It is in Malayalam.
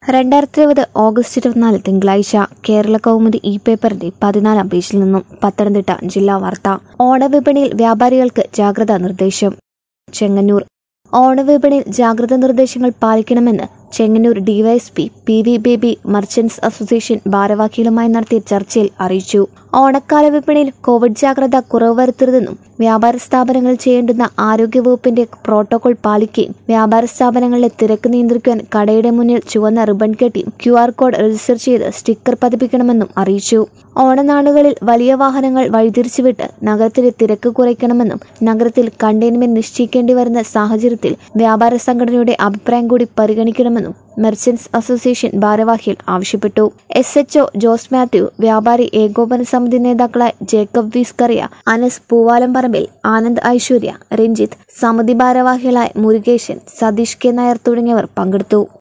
രണ്ടായിരത്തി ഇരുപത് ഓഗസ്റ്റ് ഇരുപത്തിനാല് തിങ്കളാഴ്ച കേരള കൗമുദി ഇ പേപ്പറിന്റെ പതിനാലാം പേജിൽ നിന്നും പത്തനംതിട്ട ജില്ലാ വാർത്ത ഓണവിപണിയിൽ വ്യാപാരികൾക്ക് ജാഗ്രതാ നിർദ്ദേശം ചെങ്ങന്നൂർ ഓണവിപണിയിൽ ജാഗ്രതാ നിർദ്ദേശങ്ങൾ പാലിക്കണമെന്ന് Chengannur DYSP P V Baby merchants association ഭാരവാഹികളുമായി നടത്തിയ ചർച്ചയിൽ അറിയിച്ചു ഓണക്കാല വിപണിയിൽ കോവിഡ് ജാഗ്രത കുറവ് വരുത്തരുതെന്നും വ്യാപാര സ്ഥാപനങ്ങൾ ചെയ്യേണ്ടുന്ന ആരോഗ്യവകുപ്പിന്റെ പ്രോട്ടോകോൾ പാലിക്കുകയും വ്യാപാര സ്ഥാപനങ്ങളിലെ തിരക്ക് നിയന്ത്രിക്കാൻ കടയുടെ മുന്നിൽ ചുവന്ന റിബൺ കെട്ടി ക്യു ആർ കോഡ് രജിസ്റ്റർ ചെയ്ത് സ്റ്റിക്കർ പതിപ്പിക്കണമെന്നും അറിയിച്ചു ഓണനാളുകളിൽ വലിയ വാഹനങ്ങൾ വഴിതിരിച്ചുവിട്ട് നഗരത്തിലെ തിരക്ക് കുറയ്ക്കണമെന്നും നഗരത്തിൽ കണ്ടെയ്ൻമെന്റ് നിശ്ചയിക്കേണ്ടി വരുന്ന സാഹചര്യത്തിൽ വ്യാപാര സംഘടനയുടെ അഭിപ്രായം കൂടി പരിഗണിക്കണമെന്നും മെർച്ചന്റ്സ് അസോസിയേഷൻ ഭാരവാഹികൾ ആവശ്യപ്പെട്ടു എസ് എച്ച്ഒ ജോസ് മാത്യു വ്യാപാരി ഏകോപന സമിതി നേതാക്കളായ ജേക്കബ് വിസ്കറിയ അനസ് പൂവാലം പറമ്പിൽ ആനന്ദ് ഐശ്വര്യ രഞ്ജിത്ത് സമിതി ഭാരവാഹികളായ മുരുകേശൻ സതീഷ് കെ നായർ തുടങ്ങിയവർ പങ്കെടുത്തു